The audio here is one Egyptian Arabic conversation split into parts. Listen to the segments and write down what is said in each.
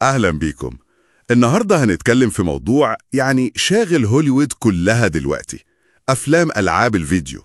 أهلا بيكم النهاردة هنتكلم في موضوع يعني شاغل هوليوود كلها دلوقتي أفلام ألعاب الفيديو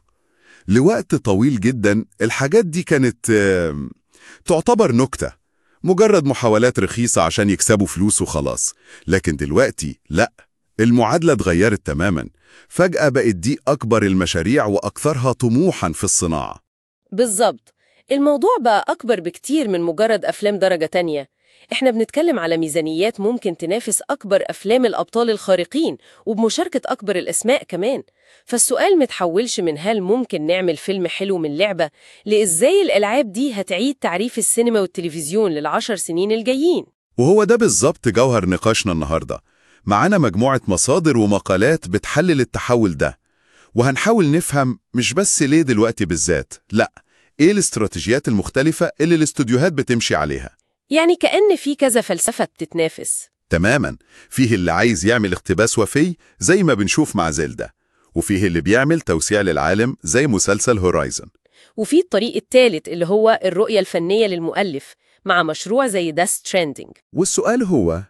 لوقت طويل جدا الحاجات دي كانت آم، تعتبر نكتة مجرد محاولات رخيصة عشان يكسبوا فلوس وخلاص لكن دلوقتي لا المعادلة اتغيرت تماما فجأة بقت دي أكبر المشاريع وأكثرها طموحا في الصناعة بالظبط الموضوع بقى أكبر بكتير من مجرد أفلام درجة تانية إحنا بنتكلم على ميزانيات ممكن تنافس أكبر أفلام الأبطال الخارقين وبمشاركة أكبر الأسماء كمان فالسؤال متحولش من هل ممكن نعمل فيلم حلو من لعبة لإزاي الألعاب دي هتعيد تعريف السينما والتلفزيون للعشر سنين الجايين وهو ده بالظبط جوهر نقاشنا النهاردة معانا مجموعة مصادر ومقالات بتحلل التحول ده وهنحاول نفهم مش بس ليه دلوقتي بالذات لا ايه الاستراتيجيات المختلفة اللي الاستوديوهات بتمشي عليها يعني كأن في كذا فلسفة بتتنافس تماما فيه اللي عايز يعمل اقتباس وفي زي ما بنشوف مع زيلدا وفيه اللي بيعمل توسيع للعالم زي مسلسل هورايزن وفي الطريق الثالث اللي هو الرؤية الفنية للمؤلف مع مشروع زي داست تريندينج والسؤال هو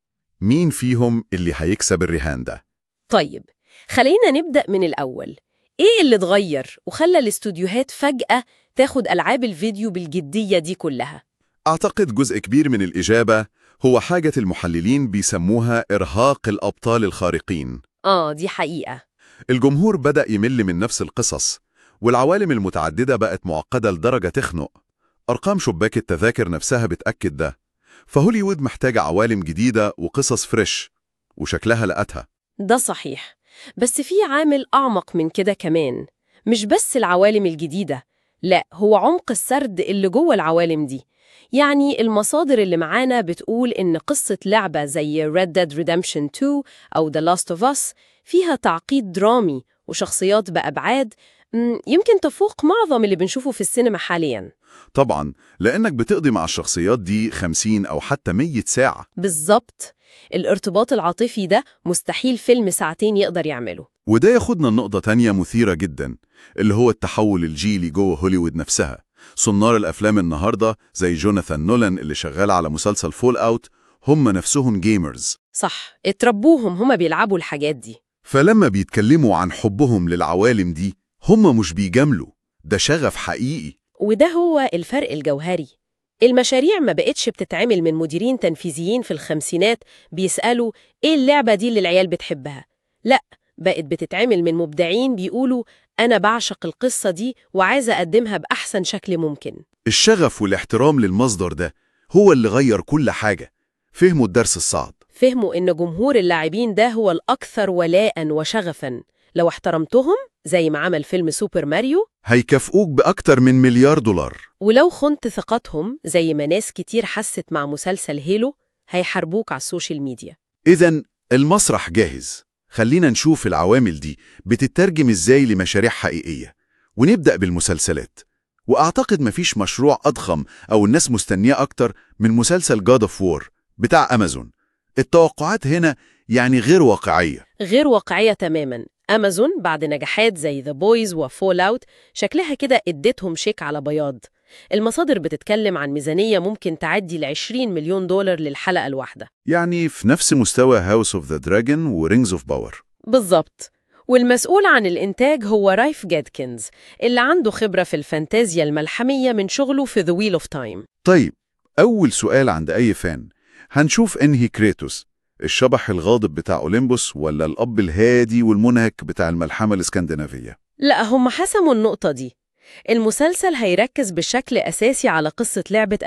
مين فيهم اللي هيكسب الرهان ده طيب خلينا نبدأ من الأول إيه اللي اتغير وخلى الاستوديوهات فجأة تاخد ألعاب الفيديو بالجدية دي كلها؟ أعتقد جزء كبير من الإجابة هو حاجة المحللين بيسموها إرهاق الأبطال الخارقين آه دي حقيقة الجمهور بدأ يمل من نفس القصص والعوالم المتعددة بقت معقدة لدرجة تخنق أرقام شباك التذاكر نفسها بتأكد ده فهوليوود محتاجة عوالم جديدة وقصص فريش وشكلها لقتها ده صحيح بس في عامل أعمق من كده كمان مش بس العوالم الجديدة لا هو عمق السرد اللي جوه العوالم دي يعني المصادر اللي معانا بتقول إن قصة لعبة زي Red Dead Redemption 2 أو The Last of Us فيها تعقيد درامي وشخصيات بأبعاد مم، يمكن تفوق معظم اللي بنشوفه في السينما حالياً طبعا لأنك بتقضي مع الشخصيات دي 50 أو حتى 100 ساعة بالظبط الارتباط العاطفي ده مستحيل فيلم ساعتين يقدر يعمله وده ياخدنا لنقطة تانية مثيرة جدا اللي هو التحول الجيلي جوه هوليوود نفسها صنار الأفلام النهاردة زي جوناثان نولان اللي شغال على مسلسل فول أوت هم نفسهم جيمرز صح اتربوهم هما بيلعبوا الحاجات دي فلما بيتكلموا عن حبهم للعوالم دي هم مش بيجاملوا ده شغف حقيقي وده هو الفرق الجوهري المشاريع ما بقتش بتتعمل من مديرين تنفيذيين في الخمسينات بيسألوا إيه اللعبة دي اللي العيال بتحبها لا بقت بتتعمل من مبدعين بيقولوا أنا بعشق القصة دي وعايزة أقدمها بأحسن شكل ممكن الشغف والاحترام للمصدر ده هو اللي غير كل حاجة فهموا الدرس الصعب فهموا إن جمهور اللاعبين ده هو الأكثر ولاء وشغفا لو احترمتهم زي ما عمل فيلم سوبر ماريو هيكافئوك بأكتر من مليار دولار ولو خنت ثقتهم زي ما ناس كتير حست مع مسلسل هيلو هيحاربوك على السوشيال ميديا إذا المسرح جاهز خلينا نشوف العوامل دي بتترجم إزاي لمشاريع حقيقية ونبدأ بالمسلسلات وأعتقد مفيش مشروع أضخم أو الناس مستنياه أكتر من مسلسل God of War بتاع أمازون التوقعات هنا يعني غير واقعية غير واقعية تماما أمازون بعد نجاحات زي ذا بويز وفول أوت شكلها كده اديتهم شيك على بياض المصادر بتتكلم عن ميزانية ممكن تعدي ل 20 مليون دولار للحلقة الواحدة يعني في نفس مستوى هاوس اوف ذا دراجون ورينجز اوف باور بالظبط والمسؤول عن الإنتاج هو رايف جادكنز اللي عنده خبرة في الفانتازيا الملحمية من شغله في The Wheel of Time طيب أول سؤال عند أي فان هنشوف إنهي كريتوس الشبح الغاضب بتاع أوليمبوس ولا الأب الهادي والمنهك بتاع الملحمة الإسكندنافية لا هم حسموا النقطة دي المسلسل هيركز بشكل أساسي على قصة لعبة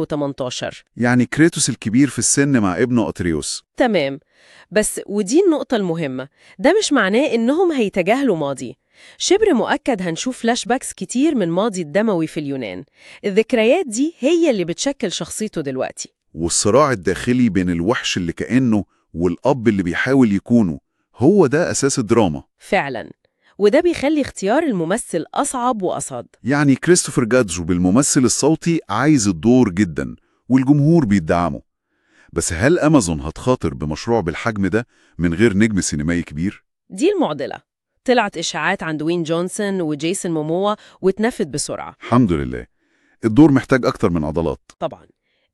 2018 يعني كريتوس الكبير في السن مع ابنه أتريوس تمام بس ودي النقطة المهمة ده مش معناه إنهم هيتجاهلوا ماضي شبر مؤكد هنشوف فلاش باكس كتير من ماضي الدموي في اليونان الذكريات دي هي اللي بتشكل شخصيته دلوقتي والصراع الداخلي بين الوحش اللي كأنه والأب اللي بيحاول يكونه هو ده أساس الدراما فعلا وده بيخلي اختيار الممثل أصعب وأصعب يعني كريستوفر جادجو بالممثل الصوتي عايز الدور جدا والجمهور بيدعمه بس هل أمازون هتخاطر بمشروع بالحجم ده من غير نجم سينمائي كبير؟ دي المعضلة طلعت إشاعات عن دوين جونسون وجيسون موموا واتنفت بسرعة الحمد لله الدور محتاج أكتر من عضلات طبعا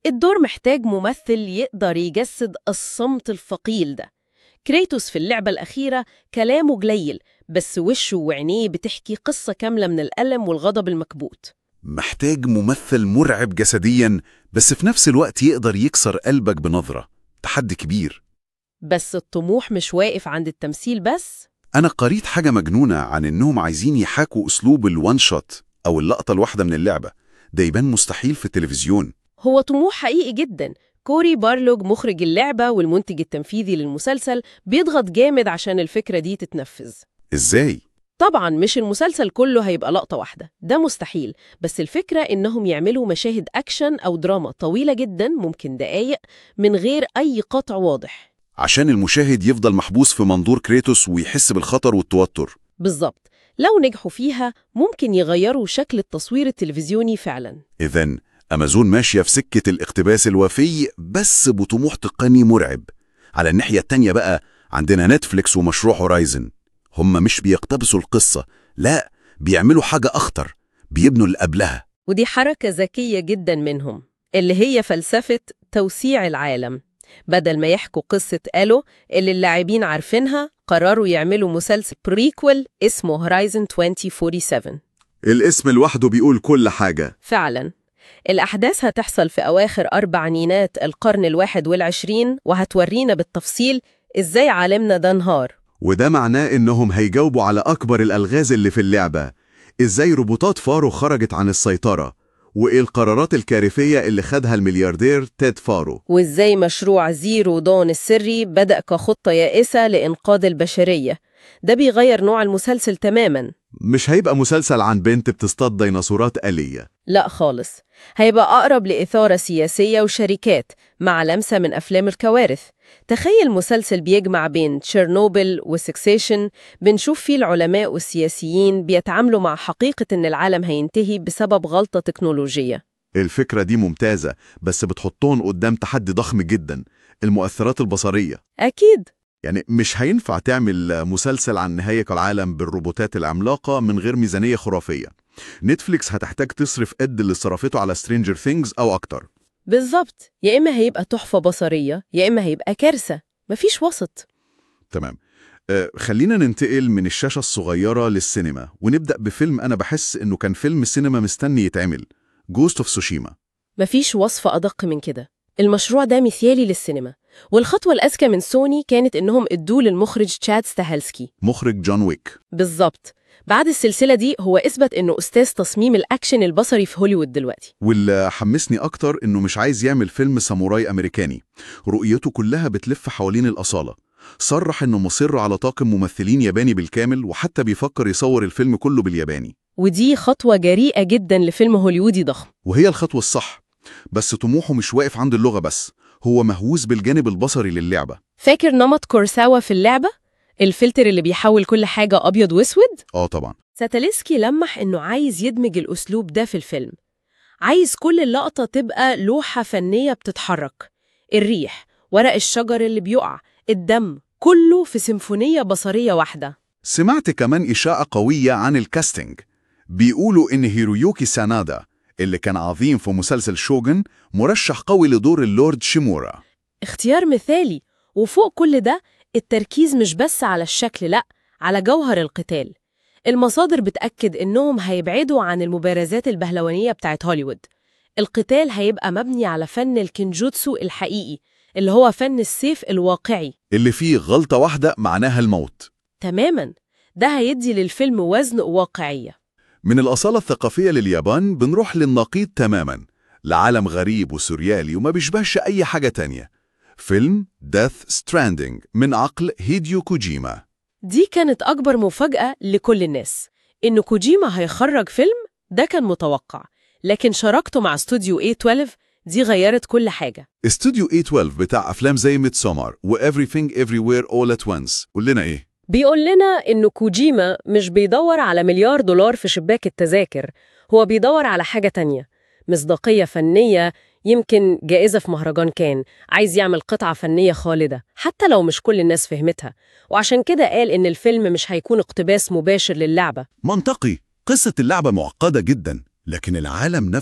الدور محتاج ممثل يقدر يجسد الصمت الثقيل ده كريتوس في اللعبة الأخيرة كلامه قليل بس وشه وعينيه بتحكي قصة كاملة من الألم والغضب المكبوت محتاج ممثل مرعب جسديا بس في نفس الوقت يقدر يكسر قلبك بنظرة تحدي كبير بس الطموح مش واقف عند التمثيل بس أنا قريت حاجة مجنونة عن إنهم عايزين يحاكوا أسلوب الوان شوت أو اللقطة الواحدة من اللعبة ده يبان مستحيل في التلفزيون هو طموح حقيقي جدا كوري بارلوج مخرج اللعبة والمنتج التنفيذي للمسلسل بيضغط جامد عشان الفكرة دي تتنفذ إزاي؟ طبعا مش المسلسل كله هيبقى لقطة واحدة ده مستحيل بس الفكرة إنهم يعملوا مشاهد أكشن أو دراما طويلة جدا ممكن دقايق من غير أي قطع واضح عشان المشاهد يفضل محبوس في منظور كريتوس ويحس بالخطر والتوتر بالظبط لو نجحوا فيها ممكن يغيروا شكل التصوير التلفزيوني فعلا إذن أمازون ماشية في سكة الاقتباس الوفي بس بطموح تقني مرعب على الناحية التانية بقى عندنا نتفليكس ومشروع هورايزن هم مش بيقتبسوا القصة لا بيعملوا حاجة أخطر بيبنوا اللي قبلها ودي حركة ذكية جدا منهم اللي هي فلسفة توسيع العالم بدل ما يحكوا قصة ألو اللي اللاعبين عارفينها قرروا يعملوا مسلسل بريكول اسمه هورايزن 2047 الاسم لوحده بيقول كل حاجة فعلا الأحداث هتحصل في أواخر أربعينات القرن الواحد والعشرين وهتورينا بالتفصيل إزاي عالمنا ده انهار وده معناه إنهم هيجاوبوا على أكبر الألغاز اللي في اللعبة إزاي روبوتات فارو خرجت عن السيطرة وإيه القرارات الكارثية اللي خدها الملياردير تيد فارو وإزاي مشروع زيرو دون السري بدأ كخطة يائسة لإنقاذ البشرية ده بيغير نوع المسلسل تماماً مش هيبقى مسلسل عن بنت بتصطاد ديناصورات آلية لا خالص هيبقى أقرب لإثارة سياسية وشركات مع لمسة من أفلام الكوارث تخيل مسلسل بيجمع بين تشيرنوبل وسكسيشن بنشوف فيه العلماء والسياسيين بيتعاملوا مع حقيقة إن العالم هينتهي بسبب غلطة تكنولوجية الفكرة دي ممتازة بس بتحطهم قدام تحدي ضخم جدا المؤثرات البصرية أكيد يعني مش هينفع تعمل مسلسل عن نهاية العالم بالروبوتات العملاقة من غير ميزانية خرافية نتفليكس هتحتاج تصرف قد اللي صرفته على سترينجر ثينجز أو أكتر بالظبط يا إما هيبقى تحفة بصرية يا إما هيبقى كارثة مفيش وسط تمام آه خلينا ننتقل من الشاشة الصغيرة للسينما ونبدأ بفيلم أنا بحس إنه كان فيلم سينما مستني يتعمل جوست اوف سوشيما مفيش وصف أدق من كده المشروع ده مثالي للسينما والخطوة الأذكى من سوني كانت إنهم ادوا للمخرج تشاد ستاهلسكي مخرج جون ويك بالظبط بعد السلسلة دي هو إثبت إنه أستاذ تصميم الأكشن البصري في هوليوود دلوقتي واللي حمسني أكتر إنه مش عايز يعمل فيلم ساموراي أمريكاني رؤيته كلها بتلف حوالين الأصالة صرح إنه مصر على طاقم ممثلين ياباني بالكامل وحتى بيفكر يصور الفيلم كله بالياباني ودي خطوة جريئة جدا لفيلم هوليودي ضخم وهي الخطوة الصح بس طموحه مش واقف عند اللغة بس هو مهووس بالجانب البصري للعبة فاكر نمط كورساوا في اللعبة؟ الفلتر اللي بيحول كل حاجة أبيض وأسود؟ آه طبعا ساتاليسكي لمح إنه عايز يدمج الأسلوب ده في الفيلم عايز كل اللقطة تبقى لوحة فنية بتتحرك الريح، ورق الشجر اللي بيقع، الدم كله في سيمفونية بصرية واحدة سمعت كمان إشاعة قوية عن الكاستنج بيقولوا إن هيرويوكي سانادا اللي كان عظيم في مسلسل شوغن مرشح قوي لدور اللورد شيمورا اختيار مثالي وفوق كل ده التركيز مش بس على الشكل لأ على جوهر القتال المصادر بتأكد إنهم هيبعدوا عن المبارزات البهلوانية بتاعت هوليوود القتال هيبقى مبني على فن الكنجوتسو الحقيقي اللي هو فن السيف الواقعي اللي فيه غلطة واحدة معناها الموت تماماً ده هيدي للفيلم وزن وواقعية من الأصالة الثقافية لليابان بنروح للنقيض تماما لعالم غريب وسوريالي وما بيشبهش أي حاجة تانية فيلم Death Stranding من عقل هيديو كوجيما دي كانت أكبر مفاجأة لكل الناس إن كوجيما هيخرج فيلم ده كان متوقع لكن شراكته مع استوديو A12 دي غيرت كل حاجة استوديو A12 بتاع أفلام زي ميدسومر و Everything Everywhere All at Once قول لنا إيه؟ بيقول لنا إنه كوجيما مش بيدور على مليار دولار في شباك التذاكر هو بيدور على حاجة تانية مصداقية فنية يمكن جائزة في مهرجان كان عايز يعمل قطعة فنية خالدة حتى لو مش كل الناس فهمتها وعشان كده قال إن الفيلم مش هيكون اقتباس مباشر للعبة منطقي قصة اللعبة معقدة جدا لكن العالم نفسه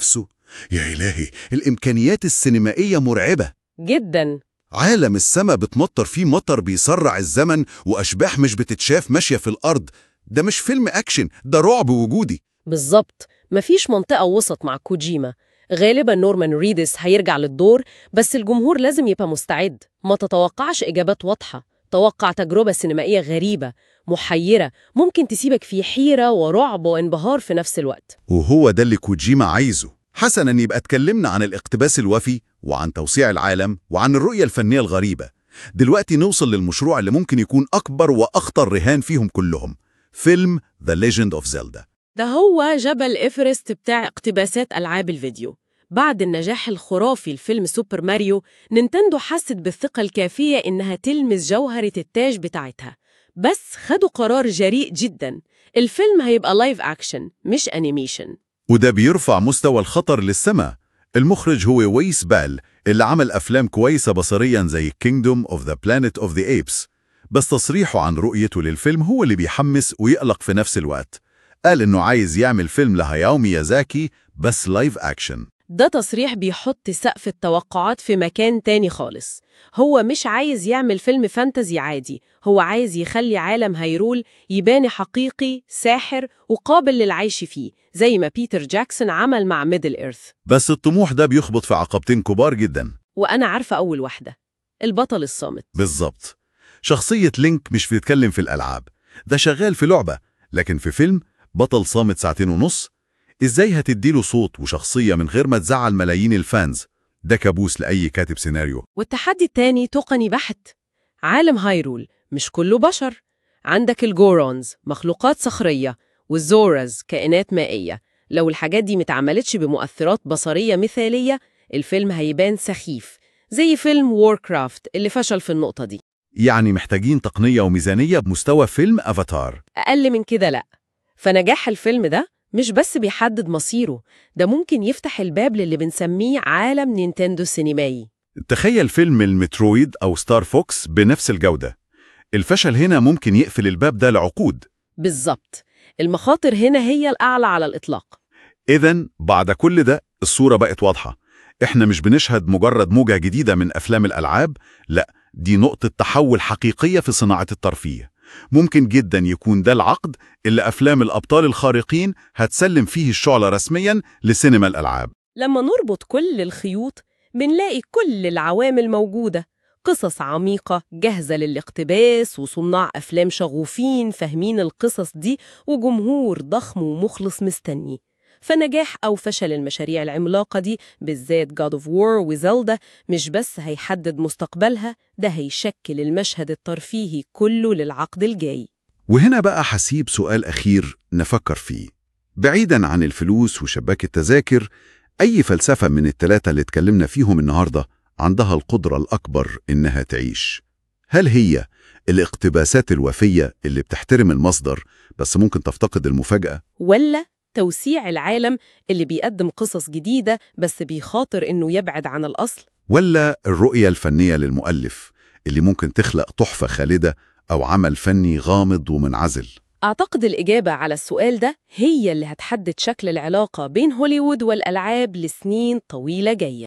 يا إلهي الإمكانيات السينمائية مرعبة جدا عالم السما بتمطر فيه مطر بيسرع الزمن وأشباح مش بتتشاف ماشية في الأرض ده مش فيلم أكشن ده رعب وجودي بالظبط مفيش منطقة وسط مع كوجيما غالبا نورمان ريدس هيرجع للدور بس الجمهور لازم يبقى مستعد ما تتوقعش إجابات واضحة توقع تجربة سينمائية غريبة محيرة ممكن تسيبك في حيرة ورعب وانبهار في نفس الوقت وهو ده اللي كوجيما عايزه حسنا يبقى اتكلمنا عن الاقتباس الوفي وعن توسيع العالم وعن الرؤية الفنية الغريبة دلوقتي نوصل للمشروع اللي ممكن يكون أكبر وأخطر رهان فيهم كلهم فيلم The Legend of Zelda ده هو جبل إيفرست بتاع اقتباسات ألعاب الفيديو بعد النجاح الخرافي لفيلم سوبر ماريو نينتندو حست بالثقة الكافية إنها تلمس جوهرة التاج بتاعتها بس خدوا قرار جريء جدا الفيلم هيبقى لايف أكشن مش أنيميشن وده بيرفع مستوى الخطر للسماء المخرج هو ويس بال اللي عمل أفلام كويسة بصريا زي Kingdom of the Planet of the Apes بس تصريحه عن رؤيته للفيلم هو اللي بيحمس ويقلق في نفس الوقت قال إنه عايز يعمل فيلم لهاياو ميازاكي بس لايف أكشن ده تصريح بيحط سقف التوقعات في مكان تاني خالص هو مش عايز يعمل فيلم فانتزي عادي هو عايز يخلي عالم هيرول يبان حقيقي ساحر وقابل للعيش فيه زي ما بيتر جاكسون عمل مع ميدل إيرث بس الطموح ده بيخبط في عقبتين كبار جدا وأنا عارفة أول واحدة البطل الصامت بالظبط شخصية لينك مش بيتكلم في الألعاب ده شغال في لعبة لكن في فيلم بطل صامت ساعتين ونص إزاي هتديله صوت وشخصية من غير ما تزعل ملايين الفانز ده كابوس لأي كاتب سيناريو والتحدي التاني تقني بحت عالم هايرول مش كله بشر عندك الجورونز مخلوقات صخرية والزورز كائنات مائية لو الحاجات دي متعملتش بمؤثرات بصرية مثالية الفيلم هيبان سخيف زي فيلم ووركرافت اللي فشل في النقطة دي يعني محتاجين تقنية وميزانية بمستوى فيلم أفاتار أقل من كده لأ فنجاح الفيلم ده مش بس بيحدد مصيره ده ممكن يفتح الباب للي بنسميه عالم نينتندو السينمائي تخيل فيلم المترويد أو ستار فوكس بنفس الجودة الفشل هنا ممكن يقفل الباب ده لعقود بالظبط المخاطر هنا هي الأعلى على الإطلاق إذا بعد كل ده الصورة بقت واضحة إحنا مش بنشهد مجرد موجة جديدة من أفلام الألعاب لا دي نقطة تحول حقيقية في صناعة الترفيه ممكن جدا يكون ده العقد اللي أفلام الأبطال الخارقين هتسلم فيه الشعلة رسميا لسينما الألعاب لما نربط كل الخيوط بنلاقي كل العوامل موجودة قصص عميقة جاهزة للاقتباس وصناع أفلام شغوفين فاهمين القصص دي وجمهور ضخم ومخلص مستني فنجاح أو فشل المشاريع العملاقة دي بالذات God of War وزلدا مش بس هيحدد مستقبلها ده هيشكل المشهد الترفيهي كله للعقد الجاي وهنا بقى حسيب سؤال أخير نفكر فيه بعيداً عن الفلوس وشباك التذاكر أي فلسفة من التلاتة اللي اتكلمنا فيهم النهاردة عندها القدرة الأكبر إنها تعيش هل هي الاقتباسات الوفية اللي بتحترم المصدر بس ممكن تفتقد المفاجأة؟ ولا توسيع العالم اللي بيقدم قصص جديدة بس بيخاطر إنه يبعد عن الأصل ولا الرؤية الفنية للمؤلف اللي ممكن تخلق تحفة خالدة أو عمل فني غامض ومنعزل؟ أعتقد الإجابة على السؤال ده هي اللي هتحدد شكل العلاقة بين هوليوود والألعاب لسنين طويلة جاية